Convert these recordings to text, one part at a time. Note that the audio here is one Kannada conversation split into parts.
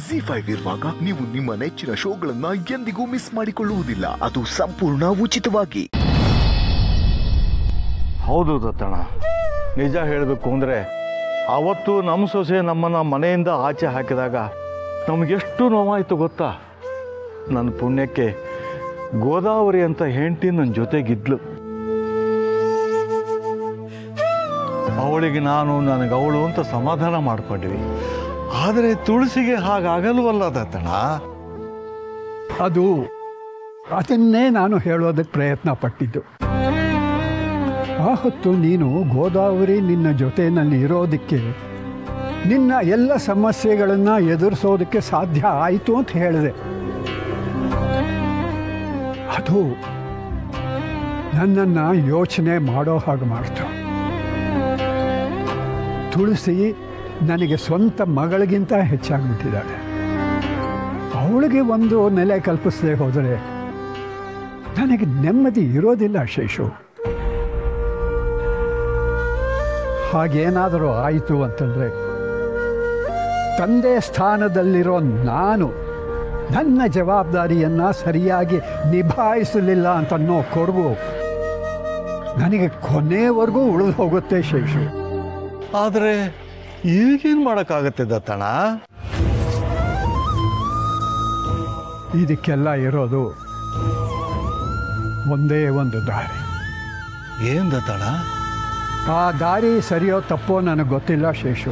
ಜಿ ಫೈವ್ ಇರುವಾಗ ನೀವು ನಿಮ್ಮ ನೆಚ್ಚಿನ ಶೋಗಳನ್ನ ಎಂದಿಗೂ ಮಿಸ್ ಮಾಡಿಕೊಳ್ಳುವುದಿಲ್ಲ ಅದು ಸಂಪೂರ್ಣ ಉಚಿತವಾಗಿ ಹೌದು ದತ್ತಣ್ಣ ನಿಜ ಹೇಳಬೇಕು ಅಂದರೆ ಅವತ್ತು ನಮ್ಮ ಸೊಸೆ ನಮ್ಮನ್ನು ಮನೆಯಿಂದ ಆಚೆ ಹಾಕಿದಾಗ ನಮಗೆಷ್ಟು ನೋವಾಯಿತು ಗೊತ್ತಾ ನನ್ನ ಪುಣ್ಯಕ್ಕೆ ಗೋದಾವರಿ ಅಂತ ಹೆಂಡತಿ ನನ್ನ ಜೊತೆಗಿದ್ಲು ಅವಳಿಗೆ ನಾನು ನನಗೆ ಅವಳು ಅಂತ ಸಮಾಧಾನ ಮಾಡ್ಕೊಂಡ್ವಿ ಆದರೆ ತುಳಸಿಗೆ ಹಾಗಾಗಲ್ವಲ್ಲ ದತ್ತಣ್ಣ ಅದು ಅದನ್ನೇ ನಾನು ಹೇಳೋದಕ್ಕೆ ಪ್ರಯತ್ನ ಪಟ್ಟಿದ್ದು ಆ ಹೊತ್ತು ನೀನು ಗೋದಾವರಿ ನಿನ್ನ ಜೊತೆಯಲ್ಲಿ ಇರೋದಕ್ಕೆ ನಿನ್ನ ಎಲ್ಲ ಸಮಸ್ಯೆಗಳನ್ನು ಎದುರಿಸೋದಕ್ಕೆ ಸಾಧ್ಯ ಆಯಿತು ಅಂತ ಹೇಳಿದೆ ಅದು ನನ್ನನ್ನು ಯೋಚನೆ ಮಾಡೋ ಹಾಗೆ ಮಾಡ್ತು ತುಳಸಿ ನನಗೆ ಸ್ವಂತ ಮಗಳಿಗಿಂತ ಹೆಚ್ಚಾಗ್ಬಿಟ್ಟಿದ್ದಾಳೆ ಅವಳಿಗೆ ಒಂದು ನೆಲೆ ಕಲ್ಪಿಸದೆ ಹೋದರೆ ನನಗೆ ನೆಮ್ಮದಿ ಇರೋದಿಲ್ಲ ಶೇಷು ಹಾಗೇನಾದರೂ ಆಯಿತು ಅಂತಂದರೆ ತಂದೆ ಸ್ಥಾನದಲ್ಲಿರೋ ನಾನು ನನ್ನ ಜವಾಬ್ದಾರಿಯನ್ನು ಸರಿಯಾಗಿ ನಿಭಾಯಿಸಲಿಲ್ಲ ಅಂತನ್ನೋ ಕೊರಗು ನನಗೆ ಕೊನೆವರೆಗೂ ಉಳಿದು ಹೋಗುತ್ತೆ ಶೇಷು ಆದರೆ ಈಗೇನು ಮಾಡೋಕ್ಕಾಗತ್ತೆ ದತ್ತಣ್ಣ ಇದಕ್ಕೆಲ್ಲ ಇರೋದು ಒಂದೇ ಒಂದು ದಾರಿ ಏನು ದತ್ತಣ್ಣ ಆ ದಾರಿ ಸರಿಯೋ ತಪ್ಪೋ ನನಗೆ ಗೊತ್ತಿಲ್ಲ ಶೇಷು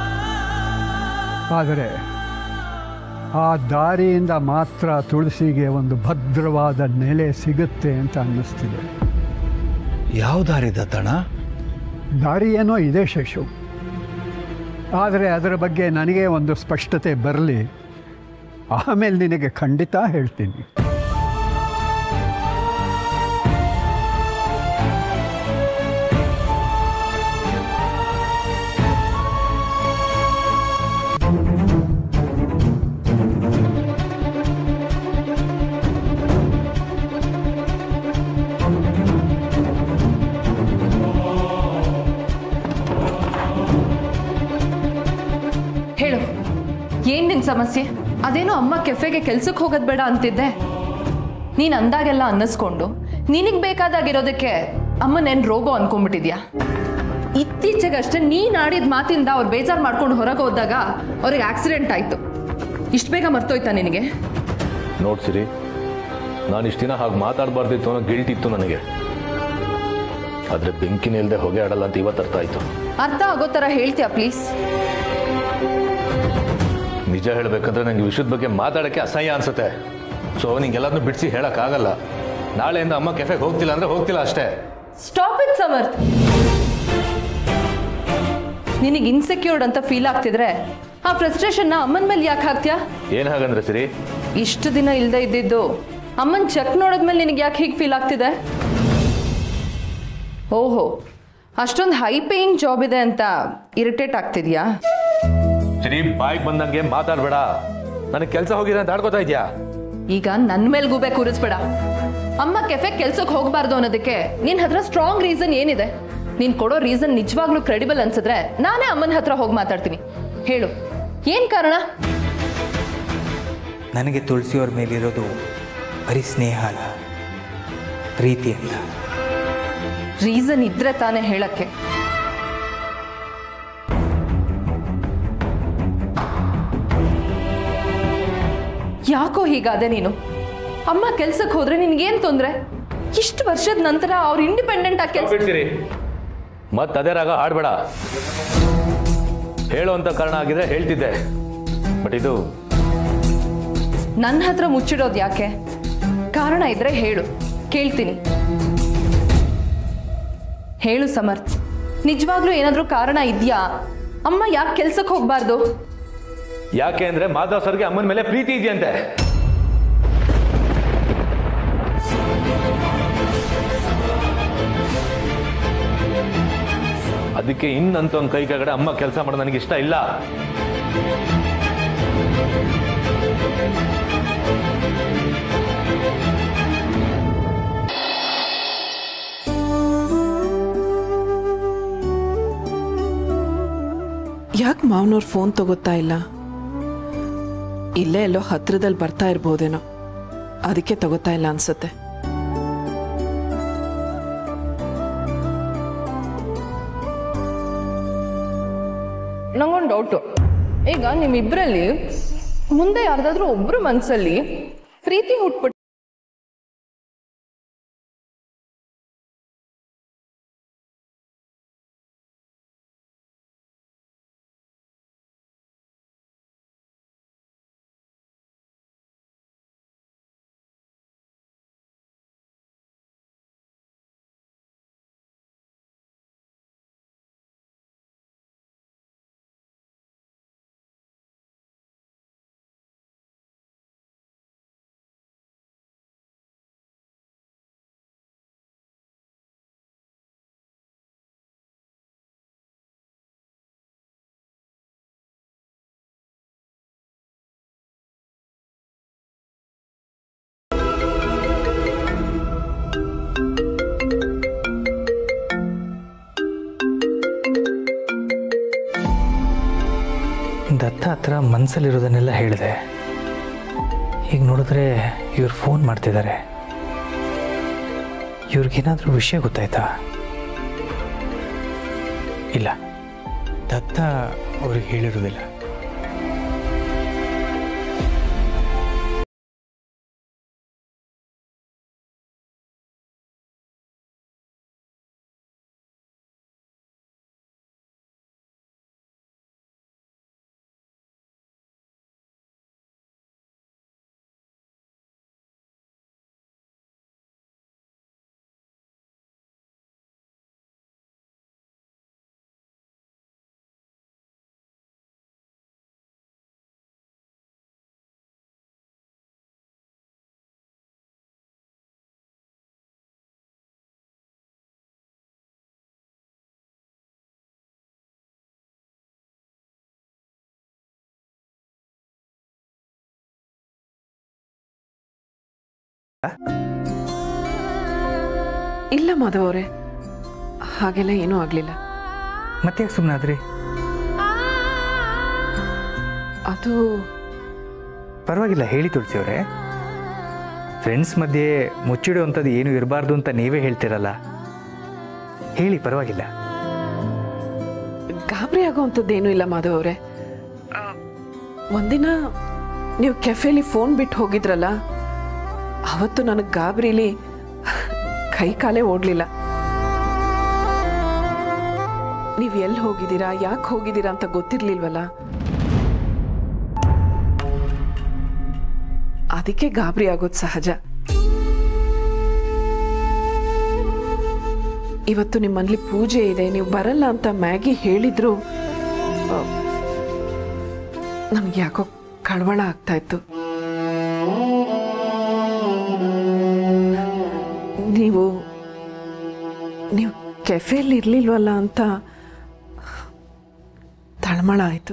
ಆದರೆ ಆ ದಾರಿಯಿಂದ ಮಾತ್ರ ತುಳಸಿಗೆ ಒಂದು ಭದ್ರವಾದ ನೆಲೆ ಸಿಗುತ್ತೆ ಅಂತ ಅನ್ನಿಸ್ತಿದೆ ಯಾವ ದಾರಿ ದತ್ತಣ್ಣ ದಾರಿ ಏನೋ ಇದೆ ಶೇಷು ಆದರೆ ಅದರ ಬಗ್ಗೆ ನನಗೆ ಒಂದು ಸ್ಪಷ್ಟತೆ ಬರಲಿ ಆಮೇಲೆ ನಿನಗೆ ಖಂಡಿತ ಹೇಳ್ತೀನಿ ಹೇಳು ಏನ್ ನಿನ್ ಸಮಸ್ಯೆ ಅದೇನೋ ಅಮ್ಮ ಕೆಫೆಗೆ ಕೆಲ್ಸಕ್ಕೆ ಹೋಗೋದ್ ಬೇಡ ಅಂತಿದ್ದೆ ನೀನ್ ಅಂದಾಗೆಲ್ಲ ಅನ್ನಿಸ್ಕೊಂಡು ನಿನಗ್ ಬೇಕಾದಾಗಿರೋದಕ್ಕೆ ಅಮ್ಮನೇನ್ ರೋಗೋ ಅನ್ಕೊಂಡ್ಬಿಟ್ಟಿದ್ಯಾ ಇತ್ತೀಚೆಗಷ್ಟೇ ನೀನ್ ಆಡಿದ ಮಾತಿಂದ ಅವ್ರು ಬೇಜಾರು ಮಾಡ್ಕೊಂಡು ಹೊರಗೆ ಹೋದಾಗ ಅವ್ರಿಗೆ ಆಕ್ಸಿಡೆಂಟ್ ಆಯ್ತು ಇಷ್ಟು ಬೇಗ ಮರ್ತೋಯ್ತಾ ನಿನಗೆ ನೋಡ್ಸಿರಿ ನಾನು ಇಷ್ಟು ದಿನ ಹಾಗೆ ಮಾತಾಡಬಾರ್ದಿತ್ತು ಅನ್ನೋ ಗಿಲ್ಟ್ ಇತ್ತು ನನಗೆ ಆದರೆ ಬೆಂಕಿನ ಇಲ್ಲದೆ ಹೊಗೆ ಆಡಲ್ಲ ಅಂತ ಇವತ್ತು ಅರ್ಥ ಆಯ್ತು ಅರ್ಥ ಆಗೋ ಥರ ಹೇಳ್ತೀಯಾ ಪ್ಲೀಸ್ ನಿಜ ಹೇಳಬೇಕಂದ್ರೆ ನನಗೆ ವಿಷಯದ ಬಗ್ಗೆ ಮಾತಾಡೋಕ್ಕೆ ಅಸಹ್ಯ ಅನ್ಸುತ್ತೆ ಸೊ ನಿಂಗೆಲ್ಲದನ್ನು ಬಿಡಿಸಿ ಹೇಳೋಕ್ಕಾಗಲ್ಲ ನಾಳೆಯಿಂದ ಅಮ್ಮ ಕೆಫೆಗೆ ಹೋಗ್ತಿಲ್ಲ ಅಂದರೆ ಹೋಗ್ತಿಲ್ಲ ಅಷ್ಟೇ ಸ್ಟಾಪ್ ಇಟ್ ಸಮರ್ಥ್ ನಿನಗೆ ಇನ್ಸೆಕ್ಯೂರ್ಡ್ ಅಂತ ಫೀಲ್ ಆಗ್ತಿದ್ರೆ ಆ ಫ್ರಸ್ಟ್ರೇಷನ್ನ ಅಮ್ಮನ ಮೇಲೆ ಯಾಕೆ ಹಾಕ್ತೀಯಾ ಏನು ಹಾಗಂದ್ರೆ ಸಿರಿ ಇಷ್ಟು ದಿನ ಇಲ್ಲದೆ ಇದ್ದಿದ್ದು ಅಮ್ಮನ ಚೆಕ್ ನೋಡಿದ್ಮೇಲೆ ನಿನಗೆ ಯಾಕೆ ಹೀಗೆ ಫೀಲ್ ಆಗ್ತಿದೆ ಓಹೋ ಅಷ್ಟೊಂದು ಹೈ ಪೇಯಿಂಗ್ ಜಾಬ್ ಇದೆ ಅಂತ ಇರಿಟೇಟ್ ಆಗ್ತಿದ್ಯಾ ಸಿರಿ ಬಾಯಿಗೆ ಬಂದಂಗೆ ಮಾತಾಡಬೇಡ ನನಗೆ ಕೆಲಸ ಹೋಗಿದೆ ಅಂತ ಆಡ್ಕೋತಾ ಇದೆಯಾ ಈಗ ನನ್ನ ಮೇಲೆ ಗೂಬೆ ಕೂರಿಸ್ಬೇಡ ಅಮ್ಮ ಕೆಫೆ ಕೆಲ್ಸಕ್ಕೆ ಹೋಗಬಾರ್ದು ಅನ್ನೋದಕ್ಕೆ ನಿನ್ನ ಹತ್ರ ಸ್ಟ್ರಾಂಗ್ ರೀಸನ್ ಏನಿದೆ ನೀನು ಕೊಡೋ ರೀಸನ್ ನಿಜವಾಗ್ಲೂ ಕ್ರೆಡಿಬಲ್ ಅನ್ಸಿದ್ರೆ ನಾನೇ ಅಮ್ಮನ ಹತ್ರ ಹೋಗಿ ಮಾತಾಡ್ತೀನಿ ಹೇಳು ಏನ್ ಕಾರಣ ನನಗೆ ತುಳಸಿಯವ್ರ ಮೇಲಿರೋದು ಬರೀ ಸ್ನೇಹ ಅಲ್ಲ ಪ್ರೀತಿ ಅಂತ ರೀಸನ್ ಇದ್ರೆ ತಾನೇ ಹೇಳಕ್ಕೆ ಯಾಕೋ ಹೀಗಾದೆ ನೀನು ಅಮ್ಮ ಕೆಲ್ಸಕ್ಕೆ ಹೋದ್ರೆ ನಿನ್ಗೇನ್ ತೊಂದ್ರೆ ಇಷ್ಟು ವರ್ಷದ ನಂತರ ಅವ್ರು ಇಂಡಿಪೆಂಡೆಂಟ್ ಆಗಿ ಕೆಲ್ಸ ಬಿಡ್ತೀರಿ ಮತ್ತೆ ಅದೇ ರಾಗ ಆಡ್ಬೇಡ ಹೇಳುವಂತ ಕಾರಣ ಆಗಿದ್ರೆ ಹೇಳ್ತಿದ್ದೆ ಬಟ್ ಇದು ನನ್ನ ಹತ್ರ ಮುಚ್ಚಿಡೋದು ಯಾಕೆ ಕಾರಣ ಇದ್ರೆ ಹೇಳು ಕೇಳ್ತೀನಿ ಹೇಳು ಸಮರ್ಥ್ ನಿಜವಾಗ್ಲೂ ಏನಾದ್ರೂ ಕಾರಣ ಇದೆಯಾ ಅಮ್ಮ ಯಾಕೆ ಕೆಲ್ಸಕ್ಕೆ ಹೋಗ್ಬಾರ್ದು ಯಾಕೆ ಅಂದ್ರೆ ಮಾಧವ್ ಸರ್ಗೆ ಅಮ್ಮನ ಮೇಲೆ ಪ್ರೀತಿ ಇದೆಯಂತೆ ಅದಕ್ಕೆ ಇನ್ನಂತ ಒಂದು ಕೈ ಕೆಳಗಡೆ ಅಮ್ಮ ಕೆಲಸ ಮಾಡೋದು ನನಗೆ ಇಷ್ಟ ಇಲ್ಲ ಯಾಕೆ ಮಾವನವ್ರು ಫೋನ್ ತಗೋತಾ ಇಲ್ಲ ಇಲ್ಲೇ ಎಲ್ಲೋ ಹತ್ರದಲ್ಲಿ ಬರ್ತಾ ಇರ್ಬೋದೇನೋ ಅದಕ್ಕೆ ತಗೋತಾ ಇಲ್ಲ ಅನ್ಸುತ್ತೆ ನಂಗೊಂದು ಡೌಟು ಈಗ ನಿಮ್ಮಿಬ್ಬರಲ್ಲಿ ಮುಂದೆ ಯಾರ್ದಾದ್ರೂ ಒಬ್ರು ಮನ್ಸಲ್ಲಿ ಪ್ರೀತಿ ಹುಟ್ಬಿಟ್ಟು ದತ್ತ ಹತ್ರ ಮನಸ್ಸಲ್ಲಿರೋದನ್ನೆಲ್ಲ ಹೇಳಿದೆ ಈಗ ನೋಡಿದ್ರೆ ಇವ್ರು ಫೋನ್ ಮಾಡ್ತಿದ್ದಾರೆ ಇವ್ರಿಗೇನಾದರೂ ವಿಷಯ ಗೊತ್ತಾಯ್ತಾ ಇಲ್ಲ ದತ್ತ ಅವ್ರಿಗೆ ಹೇಳಿರೋದಿಲ್ಲ ಇಲ್ಲ ಮಾಧವ್ ಅವರೇ ಹಾಗೆಲ್ಲ ಏನೂ ಆಗಲಿಲ್ಲ ಮತ್ತೆ ಯಾಕೆ ಸುಮ್ಮನೆ ಆದ್ರಿ ಅದು ಪರವಾಗಿಲ್ಲ ಹೇಳಿ ತುಳಸಿ ಅವರೇ ಫ್ರೆಂಡ್ಸ್ ಮಧ್ಯೆ ಮುಚ್ಚಿಡುವಂಥದ್ದು ಏನು ಇರಬಾರ್ದು ಅಂತ ನೀವೇ ಹೇಳ್ತಿರಲ್ಲ ಹೇಳಿ ಪರವಾಗಿಲ್ಲ ಗಾಬರಿ ಆಗೋವಂಥದ್ದೇನೂ ಇಲ್ಲ ಮಾಧವ್ ಅವರೇ ಒಂದಿನ ನೀವು ಕೆಫೆಲಿ ಫೋನ್ ಬಿಟ್ಟು ಹೋಗಿದ್ರಲ್ಲ ಅವತ್ತು ನನಗೆ ಗಾಬರಿಲಿ ಕೈ ಕಾಲೇ ಓಡಲಿಲ್ಲ ನೀವು ಎಲ್ಲಿ ಹೋಗಿದ್ದೀರಾ ಯಾಕೆ ಹೋಗಿದ್ದೀರಾ ಅಂತ ಗೊತ್ತಿರ್ಲಿಲ್ವಲ್ಲ ಅದಕ್ಕೆ ಗಾಬರಿ ಆಗೋದು ಸಹಜ ಇವತ್ತು ನಿಮ್ಮಲ್ಲಿ ಪೂಜೆ ಇದೆ ನೀವು ಬರಲ್ಲ ಅಂತ ಮ್ಯಾಗಿ ಹೇಳಿದ್ರು ನಮ್ಗೆ ಯಾಕೋ ಕಳವಳ ಆಗ್ತಾ ಇತ್ತು ನೀವು ನೀವು ಕೆಫೆಯಲ್ಲಿ ಇರ್ಲಿಲ್ವಲ್ಲ ಅಂತ ತಳಮಳ ಆಯಿತು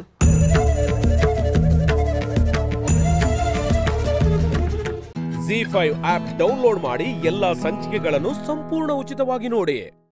ಜಿ ಫೈವ್ ಆಪ್ ಡೌನ್ಲೋಡ್ ಮಾಡಿ ಎಲ್ಲಾ ಸಂಚಿಕೆಗಳನ್ನು ಸಂಪೂರ್ಣ ಉಚಿತವಾಗಿ ನೋಡಿ